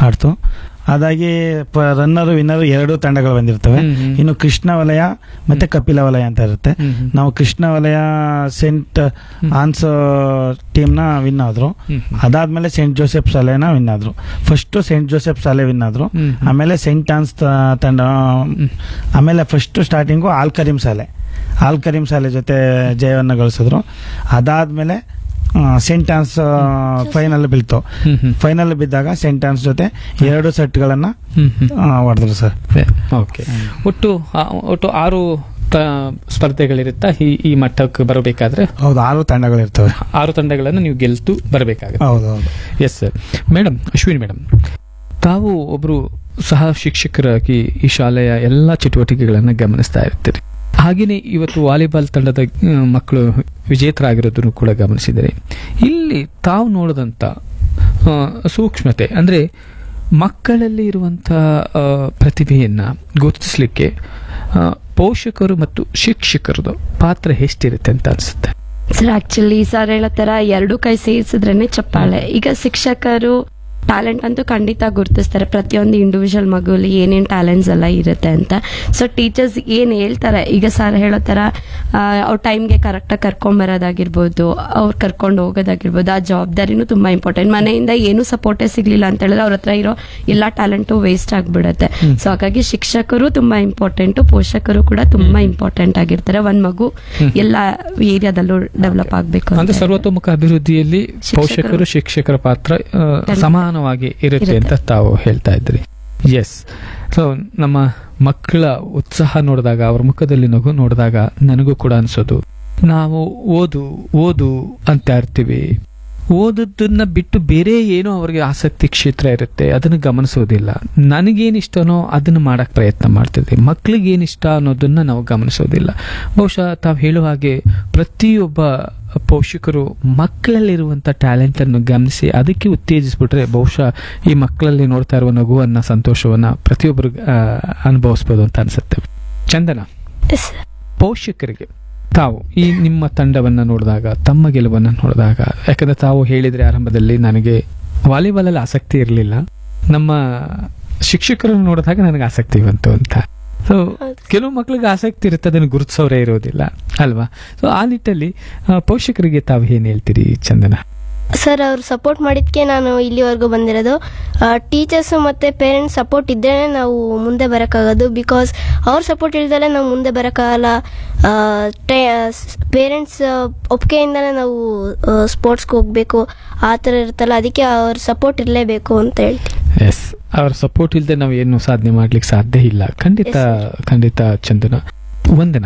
ಆಡ್ತು ಅದಾಗಿ ರನ್ನರು ವಿನ್ನರು ಎರಡು ತಂಡಗಳು ಬಂದಿರ್ತವೆ ಹ್ಮ್, ಹ್ಮ್. ಇನ್ನು ಕೃಷ್ಣ ವಲಯ ಮತ್ತೆ ಕಪಿಲ ವಲಯ ಅಂತ ಇರುತ್ತೆ ಹ್ಮ್, ಹ್ಮ್. ನಾವು ಕೃಷ್ಣ ವಲಯ ಸೆಂಟ್ ಆನ್ಸ್ ಟೀಮ್ ನ ವಿನ್ ಆದ್ರು ಹ್ಮ್, ಹ್ಮ್. ಅದಾದ್ಮೇಲೆ ಸೆಂಟ್ ಜೋಸೆಫ್ ಶಾಲೆನ ವಿನ್ ಆದ್ರು ಫಸ್ಟ್ ಸೆಂಟ್ ಜೋಸೆಫ್ ಶಾಲೆ ವಿನ್ ಆದ್ರು ಹ್ಮ್, ಹ್ಮ್. ಆಮೇಲೆ ಸೆಂಟ್ ಆನ್ಸ್ ತ- ತಂಡ ಆಮೇಲೆ ಫಸ್ಟ್ ಸ್ಟಾರ್ಟಿಂಗು ಆಲ್ ಕರೀಂ ಶಾಲೆ ಆಲ್ ಕರೀಂ ಶಾಲೆ ಜೊತೆ ಜಯವನ್ನ ಗಳಿಸಿದ್ರು ಅದಾದ್ಮೇಲೆ ಸೆಂಟ್ ಆನ್ಸ್ ಫೈನಲ್ ಬೀಳ್ತು ಹ್ಮ್, ಹ್ಮ್. ಫೈನಲ್ ಬಿದ್ದಾಗ ಸೆಂಟ್ ಆನ್ಸ್ ಜೊತೆ ಎರಡು ಸೆಟ್ಗಳನ್ನ ಹ್ಮ್, ಹ್ಮ್. ಹೊಡೆದ್ರು ಸರ್ ಓಕೆ ಒಟ್ಟು ಆ, ಒಟ್ಟು ಆರು ತ- ಸ್ಪರ್ಧೆಗಳಿರುತ್ತಾ ಈ ಈ ಮಟ್ಟಕ್ಕೆ ಬರಬೇಕಾದ್ರೆ ಹೌದು ಆರು ತಂಡಗಳು ಇರ್ತವೆ ಆರು ತಂಡಗಳನ್ನು ನೀವು ಗೆಲ್ತು ಬರಬೇಕಾಗುತ್ತೆ ಹೌದು ಹೌದು yes sir madam Ashwini madam ತಾವು ಒಬ್ರು ಸಹ ಶಿಕ್ಷಕರಾಗಿ ಈ ಶಾಲೆಯ ಎಲ್ಲ ಚಟುವಟಿಕೆಗಳನ್ನು ಗಮನಿಸ್ತಾ ಇರ್ತೀರಿ ಹಾಗೆಯೇ ಇವತ್ತು ವಾಲಿಬಾಲ್ ತಂಡದ ಆ, ಮಕ್ಕಳು ವಿಜೇತರಾಗಿರೋದನ್ನು ಕೂಡ ಗಮನಿಸಿದರೆ ಇಲ್ಲಿ ತಾವು ನೋಡಿದಂಥ ಆ, ಸೂಕ್ಷ್ಮತೆ ಅಂದರೆ ಮಕ್ಕಳಲ್ಲಿ ಇರುವಂಥ ಆ, ಪ್ರತಿಭೆಯನ್ನು ಗುರುತಿಸಲಿಕ್ಕೆ ಆ, ಪೋಷಕರು ಮತ್ತು ಶಿಕ್ಷಕರದು ಪಾತ್ರ ಎಷ್ಟಿರುತ್ತೆ ಅಂತ ಅನಿಸುತ್ತೆ ಸರ್ ಆಕ್ಚುಲಿ ಸರ್ ಹೇಳೋ ತರ ಎರಡು ಕೈ ಸೇರಿಸಿದ್ರೇನೆ ಚಪ್ಪಾಳೆ ಈಗ ಶಿಕ್ಷಕರು ಟ್ಯಾಲೆಂಟ್ ಅಂತೂ ಖಂಡಿತ ಗುರುತಿಸ್ತಾರೆ ಪ್ರತಿಯೊಂದು ಇಂಡಿವಿಜುವಲ್ ಮಗುಲಿ ಏನೇನ್ ಟ್ಯಾಲೆಂಟ್ಸ್ ಎಲ್ಲ ಇರುತ್ತೆ ಅಂತ ಸೊ ಟೀಚರ್ಸ್ ಏನ್ ಹೇಳ್ತಾರೆ ಈಗ ಸರ್ ಹೇಳೋ ತರ ಅವ್ರ ಟೈಮ್ಗೆ ಕರೆಕ್ಟಾಗಿ ಕರ್ಕೊಂಬರೋದಾಗಿರ್ಬೋದು ಅವ್ರು ಕರ್ಕೊಂಡು ಹೋಗೋದಾಗಿರ್ಬೋದು ಆ ಜವಾಬ್ದಾರಿನೂ ತುಂಬಾ ಇಂಪಾರ್ಟೆಂಟ್ ಮನೆಯಿಂದ ಏನು ಸಪೋರ್ಟೇ ಸಿಗ್ಲಿಲ್ಲ ಅಂತ ಹೇಳಿದ್ರೆ ಅವ್ರ ಹತ್ರ ಇರೋ ಎಲ್ಲ ಟ್ಯಾಲೆಂಟು ವೇಸ್ಟ್ ಆಗ್ಬಿಡುತ್ತೆ ಸೊ ಹಾಗಾಗಿ ಶಿಕ್ಷಕರು ತುಂಬಾ ಇಂಪಾರ್ಟೆಂಟ್ ಪೋಷಕರು ಕೂಡ ತುಂಬಾ ಇಂಪಾರ್ಟೆಂಟ್ ಆಗಿರ್ತಾರೆ ಒಂದ್ ಮಗು ಎಲ್ಲ ಏರಿಯಾದಲ್ಲೂ ಡೆವಲಪ್ ಆಗ್ಬೇಕು ಅಂತ ಅಂದ್ರೆ ಸರ್ವತೋಮುಖ ಅಭಿವೃದ್ಧಿಯಲ್ಲಿ ಪೋಷಕರು ಶಿಕ್ಷಕರ ಪಾತ್ರ ಆ, ಸಮಾನವಾಗಿ ಇರುತ್ತೆ ಅಂತ ತಾವು ಹೇಳ್ತಾ ಇದ್ರಿ ಎಸ್ ಸೊ ನಮ್ಮ ಮಕ್ಕಳ ಉತ್ಸಾಹ ನೋಡಿದಾಗ ಅವ್ರ ಮುಖದಲ್ಲಿ ನಗು ನೋಡಿದಾಗ ನನಗೂ ಕೂಡ ಅನ್ಸೋದು ನಾವು ಓದು ಓದು ಅಂತ ಇರ್ತೀವಿ ಓದದ್ದನ್ನ ಬಿಟ್ಟು ಬೇರೆ ಏನೋ ಅವ್ರಿಗೆ ಆಸಕ್ತಿ ಕ್ಷೇತ್ರ ಇರುತ್ತೆ ಅದನ್ನು ಗಮನಿಸೋದಿಲ್ಲ ನನಗೇನ್ ಇಷ್ಟನೋ ಅದನ್ನು ಮಾಡಕ್ ಪ್ರಯತ್ನ ಮಾಡ್ತಿದ್ವಿ ಮಕ್ಳಿಗೆ ಏನ್ ಇಷ್ಟ ಅನ್ನೋದನ್ನ ನಾವು ಗಮನಿಸೋದಿಲ್ಲ ಬಹುಶಃ ತಾವು ಹೇಳುವ ಹಾಗೆ ಪ್ರತಿಯೊಬ್ಬ ಪೋಷಕರು ಮಕ್ಕಳಲ್ಲಿರುವಂಥ ಟ್ಯಾಲೆಂಟ್ ಅನ್ನು ಗಮನಿಸಿ ಅದಕ್ಕೆ ಉತ್ತೇಜಿಸ್ಬಿಟ್ರೆ ಬಹುಶಃ ಈ ಮಕ್ಕಳಲ್ಲಿ ನೋಡ್ತಾ ಇರುವ ನಗುವನ್ನ ಸಂತೋಷವನ್ನ ಪ್ರತಿಯೊಬ್ಬರು ಅನುಭವಿಸ್ಬೋದು ಅಂತ ಅನ್ಸುತ್ತೆ ಚಂದನ ಪೋಷಕರಿಗೆ ತಾವು ಈ ನಿಮ್ಮ ತಂಡವನ್ನ ನೋಡಿದಾಗ ತಮ್ಮ ಗೆಲುವನ್ನ ನೋಡಿದಾಗ ಯಾಕಂದ್ರೆ ತಾವು ಹೇಳಿದ್ರೆ ಆರಂಭದಲ್ಲಿ ನನಗೆ ವಾಲಿಬಾಲ್ ಅಲ್ಲಿ ಆಸಕ್ತಿ ಇರಲಿಲ್ಲ ನಮ್ಮ ಶಿಕ್ಷಕರನ್ನು ನೋಡಿದಾಗ ನನಗೆ ಆಸಕ್ತಿ ಬಂತು ಅಂತ ಸೊ ಕೆಲವು ಮಕ್ಳಿಗೆ ಆಸಕ್ತಿ ಇರುತ್ತೆ ಅದನ್ನು ಗುರುತಿಸೋರೇ ಇರೋದಿಲ್ಲ ಅಲ್ವಾ ಸೊ ಆ ನಿಟ್ಟಲ್ಲಿ ಆ, ಪೋಷಕರಿಗೆ ತಾವು ಏನ್ ಹೇಳ್ತೀರಿ ಚಂದನ ಸರ್ ಅವ್ರು ಸಪೋರ್ಟ್ ಮಾಡಿದ್ಕೆ ನಾನು ಇಲ್ಲಿವರೆಗೂ ಬಂದಿರೋದು ಟೀಚರ್ಸ್ ಮತ್ತೆ ಪೇರೆಂಟ್ಸ್ ಸಪೋರ್ಟ್ ಇದ್ದೇ ನಾವು ಮುಂದೆ ಬರೋಕ್ಕಾಗೋದು ಬಿಕಾಸ್ ಅವ್ರ ಸಪೋರ್ಟ್ ಇಲ್ದಲೆ ನಾವು ಮುಂದೆ ಬರೋಕ್ಕಾಗಲ್ಲ ಪೇರೆಂಟ್ಸ್ ಒಪ್ಪಿಗೆಯಿಂದಲೇ ನಾವು ಸ್ಪೋರ್ಟ್ಸ್ಗೆ ಹೋಗ್ಬೇಕು ಆ ಥರ ಇರುತ್ತಲ್ಲ ಅದಕ್ಕೆ ಅವ್ರ ಸಪೋರ್ಟ್ ಇರಲೇಬೇಕು ಅಂತ ಹೇಳ್ತೀನಿ ಎಸ್ ಅವರ ಸಪೋರ್ಟ್ ಇಲ್ಲದೆ ನಾವು ಏನು ಸಾಧನೆ ಮಾಡ್ಲಿಕ್ಕೆ ಸಾಧ್ಯ ಇಲ್ಲ ಖಂಡಿತ ಖಂಡಿತ ಚಂದನ ವಂದನ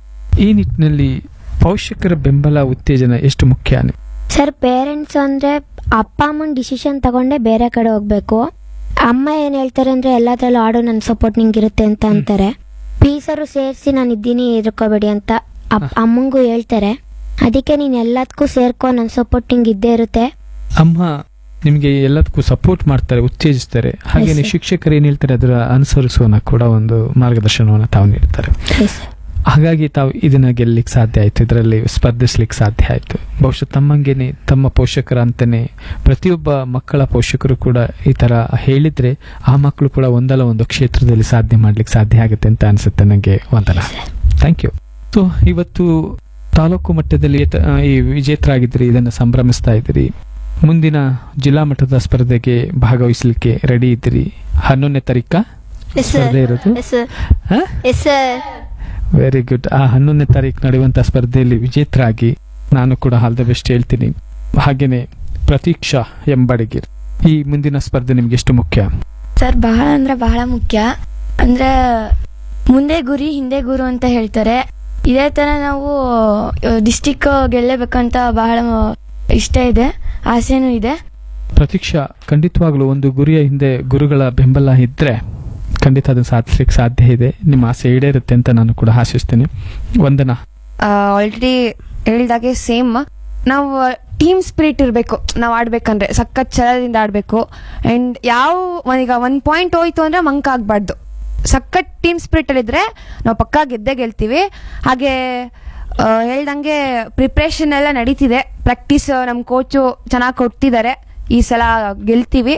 ಈ ನಿಟ್ಟಿನಲ್ಲಿ ಪೋಷಕರ ಬೆಂಬಲ ಉತ್ತೇಜನ ಎಷ್ಟು ಮುಖ್ಯ ಸರ್ ಪೇರೆಂಟ್ಸ್ ಅಂದ್ರೆ ಅಪ್ಪ ಅಮ್ಮನ ಡಿಸಿಷನ್ ತಗೊಂಡೆ ಬೇರೆ ಕಡೆ ಹೋಗ್ಬೇಕು ಅಮ್ಮ ಏನ್ ಹೇಳ್ತಾರೆ ಅಂದ್ರೆ ಎಲ್ಲದ್ರಲ್ಲೂ ಆಡು ನನ್ನ ಸಪೋರ್ಟ್ ನಿಂಗಿರುತ್ತೆ ಅಂತ ಅಂತಾರೆ ಪೀಸರು ಸೇರಿಸಿ ನಾನು ಇದ್ದೀನಿ ಇರ್ಕೋಬೇಡಿ ಅಂತ ಅಪ್- ಅಮ್ಮಂಗೂ ಹೇಳ್ತಾರೆ ಅದಕ್ಕೆ ನೀನ್ ಎಲ್ಲದಕ್ಕೂ ಸೇರ್ಕೊ ನನ್ನ ಸಪೋರ್ಟ್ ನಿಂಗೆ ಇದ್ದೇ ಇರುತ್ತೆ ಅಮ್ಮ ನಿಮಗೆ ಎಲ್ಲದಕ್ಕೂ ಸಪೋರ್ಟ್ ಮಾಡ್ತಾರೆ ಉತ್ತೇಜಿಸ್ತಾರೆ ಹಾಗೇನೆ sir. ಶಿಕ್ಷಕರು ಏನ್ ಹೇಳ್ತಾರೆ ಅದರ ಅನುಸರಿಸೋನ ಕೂಡ ಒಂದು ಮಾರ್ಗದರ್ಶನವನ್ನು ತಾವು ನೀಡ್ತಾರೆ Yes, sir. ಹಾಗಾಗಿ ತಾವು ಇದನ್ನ ಗೆಲ್ಲಲಿಕ್ಕೆ ಸಾಧ್ಯ ಆಯ್ತು ಇದರಲ್ಲಿ ಸ್ಪರ್ಧಿಸ್ಲಿಕ್ಕೆ ಸಾಧ್ಯ ಆಯ್ತು ಬಹುಶಃ ತಮ್ಮಂಗೆನೆ ತಮ್ಮ ಪೋಷಕರ ಅಂತಾನೆ ಪ್ರತಿಯೊಬ್ಬ ಮಕ್ಕಳ ಪೋಷಕರು ಕೂಡ ಈ ತರ ಹೇಳಿದ್ರೆ ಆ ಮಕ್ಕಳು ಕೂಡ ಒಂದಲ್ಲ ಒಂದು ಕ್ಷೇತ್ರದಲ್ಲಿ ಸಾಧನೆ ಮಾಡ್ಲಿಕ್ಕೆ ಸಾಧ್ಯ ಆಗುತ್ತೆ ಅಂತ ಅನ್ಸುತ್ತೆ ನನಗೆ ವಂದನ ಥ್ಯಾಂಕ್ ಯು ಸೊ ಇವತ್ತು ತಾಲೂಕು ಮಟ್ಟದಲ್ಲಿ ಏತ- ಆ, ಈ ವಿಜೇತರಾಗಿದ್ರಿ ಇದನ್ನು ಸಂಭ್ರಮಿಸ್ತಾ ಇದ್ದೀರಿ ಮುಂದಿನ ಜಿಲ್ಲಾ ಮಟ್ಟದ ಸ್ಪರ್ಧೆಗೆ ಭಾಗವಹಿಸಲಿಕ್ಕೆ ರೆಡಿ ಇದ್ದೀರಿ ಹನ್ನೊಂದನೇ ತಾರೀಕ ಎಸ್ ಸರ್ ಸ್ಪರ್ಧೆ ಇರೋದು ಎಸ್ ಸರ್ ಹಾ? ಎಸ್ ಸರ್ ವೆರಿ ಗುಡ್ ಆ ಹನ್ನೊಂದನೇ ತಾರೀಕು ನಡೆಯುವಂತ ಸ್ಪರ್ಧೆಯಲ್ಲಿ ವಿಜೇತರಾಗಿ ನಾನು ಕೂಡ ಆಲ್ ದ ಬೆಸ್ಟ್ ಹೇಳ್ತೀನಿ ಹಾಗೇನೆ ಪ್ರತೀಕ್ಷಾ ಎಂಬಡಿಗೆ ಈ ಮುಂದಿನ ಸ್ಪರ್ಧೆ ನಿಮ್ಗೆ ಎಷ್ಟು ಮುಖ್ಯ ಸರ್ ಬಹಳ ಅಂದ್ರೆ ಬಹಳ ಮುಖ್ಯ ಅಂದ್ರೆ ಮುಂದೆ ಗುರಿ ಹಿಂದೆ ಗುರು ಅಂತ ಹೇಳ್ತಾರೆ ಇದೇ ತರ ನಾವು ಡಿಸ್ಟಿಕ್ ಗೆಲ್ಲಬೇಕಂತ ಬಹಳ ಇಷ್ಟ ಇದೆ ಆಸೆನೂ ಇದೆ ಪ್ರತೀಕ್ಷಾ ಖಂಡಿತವಾಗ್ಲೂ ಒಂದು ಗುರಿಯ ಹಿಂದೆ ಗುರುಗಳ ಬೆಂಬಲ ಇದ್ರೆ ಖಂಡಿತ ಅದನ್ನ ಸಾಧಿಸ್ಲಿಕ್ಕೆ ಸಾಧ್ಯ ಇದೆ ನಿಮ್ಮ ಆಸೆ ಈಡೇರುತ್ತೆ ಅಂತ ನಾನು ಕೂಡ ಆಶಿಸ್ತೀನಿ ವಂದನಾ ಆಲ್ರೆಡಿ ಹೇಳ್ದಾಗೆ ಸೇಮ್ ನಾವು ಟೀಮ್ ಸ್ಪಿರಿಟ್ ಇರಬೇಕು ನಾವು ಆಡ್ಬೇಕಂದ್ರೆ ಸಖತ್ ಛಲದಿಂದ ಆಡಬೇಕು ಅಂಡ್ ಯಾವ ಈಗ ಒಂದ್ ಪಾಯಿಂಟ್ ಹೋಯ್ತು ಅಂದ್ರೆ ಮಂಕ್ ಆಗ್ಬಾರ್ದು ಸಖತ್ ಟೀಮ್ ಸ್ಪಿರಿಟ್ ಅಲ್ಲಿದ್ರೆ ನಾವು ಪಕ್ಕಾ ಗೆದ್ದೇ ಗೆಲ್ತೀವಿ ಹಾಗೆ ಆ, ಹೇಳ್ದಂಗೆ ಪ್ರಿಪ್ರೇಷನ್ ಎಲ್ಲ ನಡೀತಿದೆ ಪ್ರಾಕ್ಟೀಸ್ ನಮ್ಮ ಕೋಚು ಚೆನ್ನಾಗಿ ಕೊಡ್ತಿದ್ದಾರೆ ಈ ಸಲ ಗೆಲ್ತೀವಿ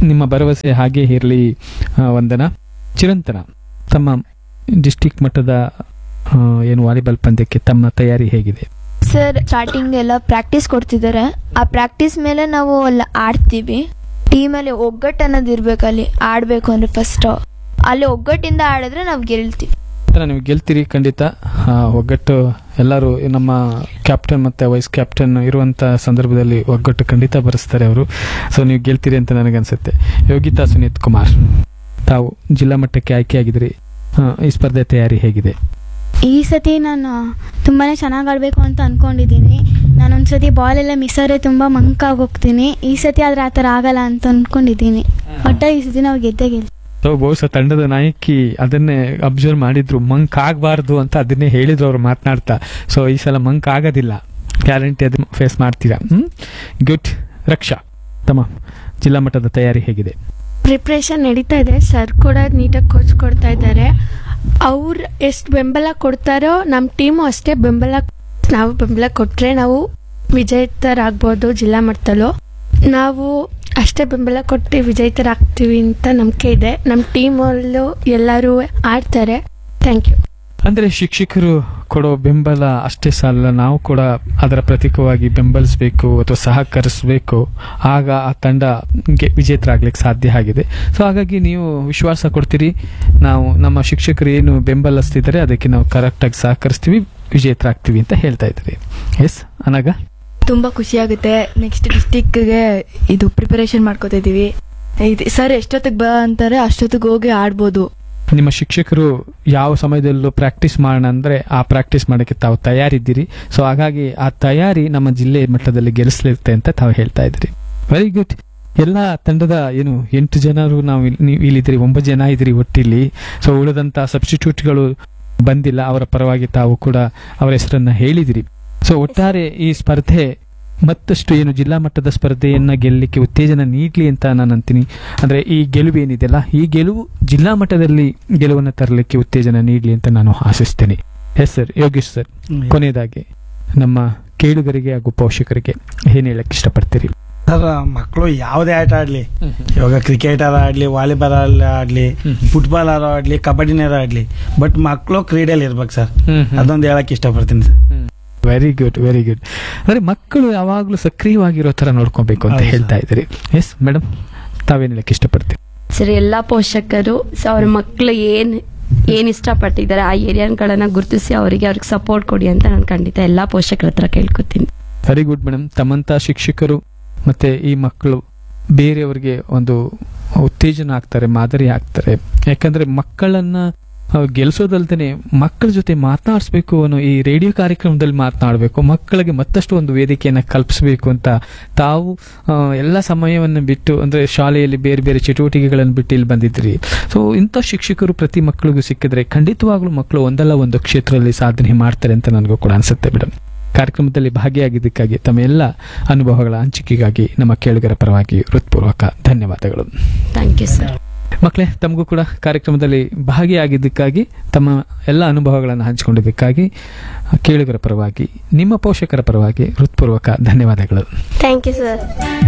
ನಿಮ್ಮ ಭರವಸೆ ಹಾಗೆ ಇರಲಿ ವಂದನ ಚಿರಂತನ ತಮ್ಮ ಡಿಸ್ಟಿಕ್ ಮಟ್ಟದ ಆ, ಏನು ವಾಲಿಬಾಲ್ ಪಂದ್ಯಕ್ಕೆ ತಮ್ಮ ತಯಾರಿ ಹೇಗಿದೆ ಸರ್ ಸ್ಟಾರ್ಟಿಂಗ್ ಎಲ್ಲ ಪ್ರಾಕ್ಟೀಸ್ ಕೊಡ್ತಿದ್ದಾರೆ ಆ ಪ್ರಾಕ್ಟೀಸ್ ಮೇಲೆ ನಾವು ಅಲ್ಲಿ ಆಡ್ತೀವಿ ಟೀಮಲ್ಲಿ ಒಗ್ಗಟ್ಟು ಅನ್ನೋದು ಇರ್ಬೇಕು ಅಲ್ಲಿ ಆಡಬೇಕು ಅಂದ್ರೆ ಫಸ್ಟ್ ಅಲ್ಲಿ ಒಗ್ಗಟ್ಟಿಂದ ಆಡಿದ್ರೆ ನಾವು ಗೆಲ್ತೀವಿ ತರ ನೀವು ಗೆಲ್ತೀರಿ ಖಂಡಿತ ಆ, ಒಗ್ಗಟ್ಟು ಎಲ್ಲರೂ ನಮ್ಮ ಕ್ಯಾಪ್ಟನ್ ಮತ್ತೆ ವೈಸ್ ಕ್ಯಾಪ್ಟನ್ ಇರುವಂತ ಸಂದರ್ಭದಲ್ಲಿ ಒಗ್ಗಟ್ಟು ಖಂಡಿತ ಬರೆಸ್ತಾರೆ ಅವರು ಸೊ ನೀವು ಗೆಲ್ತೀರಿ ಅಂತ ನನಗನ್ಸುತ್ತೆ ಯೋಗಿತಾ ಸುನೀತ್ ಕುಮಾರ್ ತಾವು ಜಿಲ್ಲಾ ಮಟ್ಟಕ್ಕೆ ಆಯ್ಕೆಯಾಗಿದ್ರಿ ಆ, ಈ ಸ್ಪರ್ಧೆ ತಯಾರಿ ಹೇಗಿದೆ ಈ ಸತಿ ನಾನು ತುಂಬಾ ಚೆನ್ನಾಗಿ ಆಡಬೇಕು ಅಂತ ಅಂದ್ಕೊಂಡಿದ್ದೀನಿ ನಾನೊಂದ್ಸತಿ ಬಾಲ್ ಎಲ್ಲ ಮಿಸ್ ಆದರೆ ತುಂಬ ಮಂಕಾಗಿ ಹೋಗ್ತೀನಿ ಈ ಸತಿ ಆದ್ರೆ ಆ ಥರ ಆಗಲ್ಲ ಅಂತ ಅಂದ್ಕೊಂಡಿದ್ದೀನಿ ಒಟ್ಟ ಈ ಸತಿ ನಾವು ಗೆದ್ದೇ ಗೆಲ್ತೀವಿ ಸೊ ಬಹುಶಃ ತಂಡದ ನಾಯಕಿ ಅದನ್ನೇ ಅಬ್ಸರ್ವ್ ಮಾಡಿದ್ರು ಮಂಕ್ ಆಗಬಾರ್ದು ಅಂತ ಅದನ್ನೇ ಹೇಳಿದ್ರು ಅವ್ರು ಮಾತನಾಡ್ತಾ ಸೊ ಈ ಸಲ ಮಂಕ್ ಆಗೋದಿಲ್ಲ ಗ್ಯಾರಂಟಿ ಅದನ್ನ ಫೇಸ್ ಮಾಡ್ತೀರಾ ಹ್ಮ್ ಗುಡ್ ರಕ್ಷಾ ತಮ್ಮ ಜಿಲ್ಲಾ ಮಟ್ಟದ ತಯಾರಿ ಹೇಗಿದೆ ಪ್ರಿಪ್ರೇಷನ್ ನಡೀತಾ ಇದೆ ಸರ್ ಕೂಡ ನೀಟಾಗಿ ಕೋಚ್ ಕೊಡ್ತಾ ಇದ್ದಾರೆ ಅವ್ರು ಎಷ್ಟು ಬೆಂಬಲ ಕೊಡ್ತಾರೋ ನಮ್ಮ ಟೀಮು ಅಷ್ಟೇ ಬೆಂಬಲ ನಾವು ಬೆಂಬಲ ಕೊಟ್ಟರೆ ನಾವು ವಿಜೇತರಾಗ್ಬೋದು ಜಿಲ್ಲಾ ಮಟ್ಟದಲ್ಲೂ ನಾವು ಅಷ್ಟೇ ಬೆಂಬಲ ಕೊಟ್ಟು ವಿಜೇತರಾಗ್ತೀವಿ ಅಂತ ನಂಬಿಕೆ ಇದೆ ನಮ್ಮ ಟೀಮಲ್ಲೂ ಎಲ್ಲರೂ ಆಡ್ತಾರೆ ಥ್ಯಾಂಕ್ ಯು ಅಂದ್ರೆ ಶಿಕ್ಷಕರು ಕೊಡೋ ಬೆಂಬಲ ಅಷ್ಟೇ ಸಾಲಲ್ಲ ನಾವು ಕೂಡ ಅದರ ಪ್ರತೀಕವಾಗಿ ಬೆಂಬಲಿಸಬೇಕು ಅಥವಾ ಸಹಕರಿಸಬೇಕು ಆಗ ಆ ತಂಡ ಗೆ- ವಿಜೇತರಾಗ್ಲಿಕ್ಕೆ ಸಾಧ್ಯ ಆಗಿದೆ ಸೊ ಹಾಗಾಗಿ ನೀವು ವಿಶ್ವಾಸ ಕೊಡ್ತೀರಿ ನಾವು ನಮ್ಮ ಶಿಕ್ಷಕರು ಏನು ಬೆಂಬಲಿಸ್ತಿದ್ದಾರೆ ಅದಕ್ಕೆ ನಾವು ಕರೆಕ್ಟಾಗಿ ಸಹಕರಿಸ್ತೀವಿ ವಿಜೇತರಾಗ್ತೀವಿ ಅಂತ ಹೇಳ್ತಾ ಇದ್ದೀರಿ ಎಸ್ ಅನಗ ತುಂಬಾ ಖುಷಿ ಆಗುತ್ತೆ ನೆಕ್ಸ್ಟ್ ಡಿಸ್ಟಿಕ್ಗೆ ಇದು ಪ್ರಿಪರೇಷನ್ ಮಾಡ್ಕೋತಾ ಇದೀವಿ ಇದು ಸರ್ ಎಷ್ಟೊತ್ತಿಗೆ ಬಾ ಅಂತಾರೆ ಅಷ್ಟೊತ್ತಿಗೆ ಹೋಗಿ ಆಡ್ಬೋದು ನಿಮ್ಮ ಶಿಕ್ಷಕರು ಯಾವ ಸಮಯದಲ್ಲೂ ಪ್ರಾಕ್ಟೀಸ್ ಮಾಡೋಣ ಅಂದ್ರೆ ಆ ಪ್ರಾಕ್ಟೀಸ್ ಮಾಡೋಕ್ಕೆ ತಾವು ತಯಾರಿದ್ದೀರಿ ಸೊ ಹಾಗಾಗಿ ಆ ತಯಾರಿ ನಮ್ಮ ಜಿಲ್ಲೆ ಮಟ್ಟದಲ್ಲಿ ಗೆಲ್ಲಿಸ್ಲಿರುತ್ತೆ ಅಂತ ತಾವು ಹೇಳ್ತಾ ಇದ್ದೀರಿ ವೆರಿ ಗುಡ್ ಎಲ್ಲ ತಂಡದ ಏನು ಎಂಟು ಜನರು ನಾವು ಇಲ್ಲಿ- ನೀವು ಇಲ್ಲಿದ್ದೀರಿ ಒಂಬತ್ತು ಜನ ಇದ್ದೀರಿ ಒಟ್ಟಿಲ್ಲಿ ಸೊ ಉಳಿದಂತ ಸಬ್ಸ್ಟಿಟ್ಯೂಟ್ಗಳು ಬಂದಿಲ್ಲ ಅವರ ಪರವಾಗಿ ತಾವು ಕೂಡ ಅವರ ಹೆಸರನ್ನ ಹೇಳಿದಿರಿ ಸೊ ಒಟ್ಟಾರೆ ಈ ಸ್ಪರ್ಧೆ ಮತ್ತಷ್ಟು ಏನು ಜಿಲ್ಲಾ ಮಟ್ಟದ ಸ್ಪರ್ಧೆಯನ್ನ ಗೆಲ್ಲಲಿಕ್ಕೆ ಉತ್ತೇಜನ ನೀಡಲಿ ಅಂತ ನಾನು ಅಂತೀನಿ ಅಂದ್ರೆ ಈ ಗೆಲುವು ಏನಿದೆಯಲ್ಲ ಈ ಗೆಲುವು ಜಿಲ್ಲಾ ಮಟ್ಟದಲ್ಲಿ ಗೆಲುವನ್ನು ತರಲಿಕ್ಕೆ ಉತ್ತೇಜನ ನೀಡಲಿ ಅಂತ ನಾನು ಆಶಿಸ್ತೇನೆ ಎಸ್ ಸರ್ ಯೋಗೇಶ್ ಸರ್ ಕೊನೆಯದಾಗಿ ನಮ್ಮ ಕೇಳುಗರಿಗೆ ಹಾಗೂ ಪೋಷಕರಿಗೆ ಏನ್ ಹೇಳಕ್ ಇಷ್ಟಪಡ್ತೀರಿ ಸರ್ ಮಕ್ಕಳು ಯಾವುದೇ ಆಟ ಆಡ್ಲಿ ಇವಾಗ ಕ್ರಿಕೆಟ್ ಆಡ್ಲಿ ವಾಲಿಬಾಲ್ ಆಡ್ಲಿ ಫುಟ್ಬಾಲ್ ಆಡ್ಲಿ ಕಬಡ್ಡಿನಾರ ಆಡ್ಲಿ ಬಟ್ ಮಕ್ಕಳು ಕ್ರೀಡೆಯಲ್ಲಿ ಇರ್ಬೇಕು ಸರ್ ಅದೊಂದು ಹೇಳಕ್ ಇಷ್ಟಪಡ್ತೀನಿ sir very good very good ಅಂದ್ರೆ ಮಕ್ಕಳು ಯಾವಾಗ್ಲೂ ಸಕ್ರಿಯವಾಗಿರೋ ತರ ನೋಡ್ಕೊಬೇಕು ಅಂತ ಹೌದು ಸರ್. ಹೇಳ್ತಾ ಇದ್ದೀರಿ ಎಸ್ ಮೇಡಮ್ ತಾವೇನ್ ಹೇಳಕ್ ಇಷ್ಟಪಡ್ತೀರಿ ಸರಿ ಎಲ್ಲ ಪೋಷಕರು ಸೊ ಅವ್ರ ಮಕ್ಕಳು ಏನ್ ಏನ್ ಇಷ್ಟಪಟ್ಟಿದ್ದಾರೆ ಆ ಏರಿಯಾಗಳನ್ನ ಗುರುತಿಸಿ ಅವರಿಗೆ ಅವ್ರಿಗೆ ಸಪೋರ್ಟ್ ಕೊಡಿ ಅಂತ ನಾನು ಖಂಡಿತ ಎಲ್ಲಾ ಪೋಷಕರ ಹತ್ರ ಕೇಳ್ಕೊತೀನಿ ವೆರಿ ಗುಡ್ ಮೇಡಮ್ ತಮ್ಮಂತ ಶಿಕ್ಷಕರು ಮತ್ತೆ ಈ ಮಕ್ಕಳು ಬೇರೆಯವರಿಗೆ ಒಂದು ಉತ್ತೇಜನ ಆಗ್ತಾರೆ ಮಾದರಿ ಆಗ್ತಾರೆ ಯಾಕಂದ್ರೆ ಮಕ್ಕಳನ್ನ ಆ, ಗೆಲ್ಸೋದಲ್ದೇನೆ ಮಕ್ಕಳ ಜೊತೆ ಮಾತನಾಡಿಸ್ಬೇಕು ಅನ್ನೋ ಈ ರೇಡಿಯೋ ಕಾರ್ಯಕ್ರಮದಲ್ಲಿ ಮಾತನಾಡಬೇಕು ಮಕ್ಕಳಿಗೆ ಮತ್ತಷ್ಟು ಒಂದು ವೇದಿಕೆಯನ್ನ ಕಲ್ಪಿಸಬೇಕು ಅಂತ ತಾವು ಆ, ಎಲ್ಲ ಸಮಯವನ್ನು ಬಿಟ್ಟು ಅಂದ್ರೆ ಶಾಲೆಯಲ್ಲಿ ಬೇರೆ ಬೇರೆ ಚಟುವಟಿಕೆಗಳನ್ನು ಬಿಟ್ಟು ಇಲ್ಲಿ ಬಂದಿದ್ರಿ ಸೊ ಇಂಥ ಶಿಕ್ಷಕರು ಪ್ರತಿ ಮಕ್ಕಳಿಗೂ ಸಿಕ್ಕಿದ್ರೆ ಖಂಡಿತವಾಗ್ಲೂ ಮಕ್ಕಳು ಒಂದಲ್ಲ ಒಂದು ಕ್ಷೇತ್ರದಲ್ಲಿ ಸಾಧನೆ ಮಾಡ್ತಾರೆ ಅಂತ ನನಗೂ ಕೂಡ ಅನ್ಸುತ್ತೆ ಮೇಡಮ್ ಕಾರ್ಯಕ್ರಮದಲ್ಲಿ ಭಾಗಿಯಾಗಿದ್ದಕ್ಕಾಗಿ ತಮ್ಮ ಎಲ್ಲ ಅನುಭವಗಳ ಹಂಚಿಕೆಗಾಗಿ ನಮ್ಮ ಕೇಳುಗರ ಪರವಾಗಿ ಹೃತ್ಪೂರ್ವಕ ಧನ್ಯವಾದಗಳು ಥ್ಯಾಂಕ್ ಯು ಸರ್ ಮಕ್ಕಳೇ ತಮಗೂ ಕೂಡ ಕಾರ್ಯಕ್ರಮದಲ್ಲಿ ಭಾಗಿಯಾಗಿದ್ದಕ್ಕಾಗಿ ತಮ್ಮ ಎಲ್ಲ ಅನುಭವಗಳನ್ನು ಹಂಚಿಕೊಂಡಿದ್ದಕ್ಕಾಗಿ ಕೇಳುಗರ ಪರವಾಗಿ ನಿಮ್ಮ ಪೋಷಕರ ಪರವಾಗಿ ಹೃತ್ಪೂರ್ವಕ ಧನ್ಯವಾದಗಳು ಥ್ಯಾಂಕ್ ಯು ಸರ್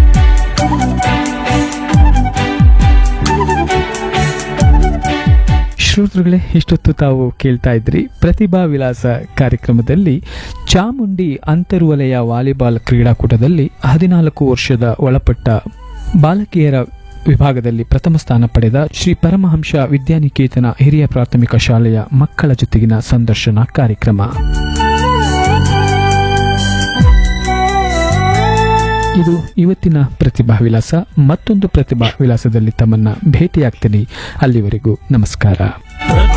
ಶ್ರೋತೃಗಳೇ ಇಷ್ಟೊತ್ತು ತಾವು ಕೇಳ್ತಾ ಇದ್ರಿ ಪ್ರತಿಭಾ ವಿಲಾಸ ಕಾರ್ಯಕ್ರಮದಲ್ಲಿ ಚಾಮುಂಡಿ ಅಂತರ್ವಲಯ ವಾಲಿಬಾಲ್ ಕ್ರೀಡಾಕೂಟದಲ್ಲಿ ಹದಿನಾಲ್ಕು ವರ್ಷದ ಒಳಪಟ್ಟ ಬಾಲಕಿಯರ ವಿಭಾಗದಲ್ಲಿ ಪ್ರಥಮ ಸ್ಥಾನ ಪಡೆದ ಶ್ರೀ ಪರಮಹಂಸ ವಿದ್ಯಾನಿಕೇತನ ಹಿರಿಯ ಪ್ರಾಥಮಿಕ ಶಾಲೆಯ ಮಕ್ಕಳ ಜೊತೆಗಿನ ಸಂದರ್ಶನ ಕಾರ್ಯಕ್ರಮ ಇದು ಇವತ್ತಿನ ಪ್ರತಿಭಾ ವಿಲಾಸ ಮತ್ತೊಂದು ಪ್ರತಿಭಾ ವಿಲಾಸದಲ್ಲಿ ತಮ್ಮನ್ನ ಭೇಟಿಯಾಗ್ತೀನಿ ಅಲ್ಲಿವರೆಗೂ ನಮಸ್ಕಾರ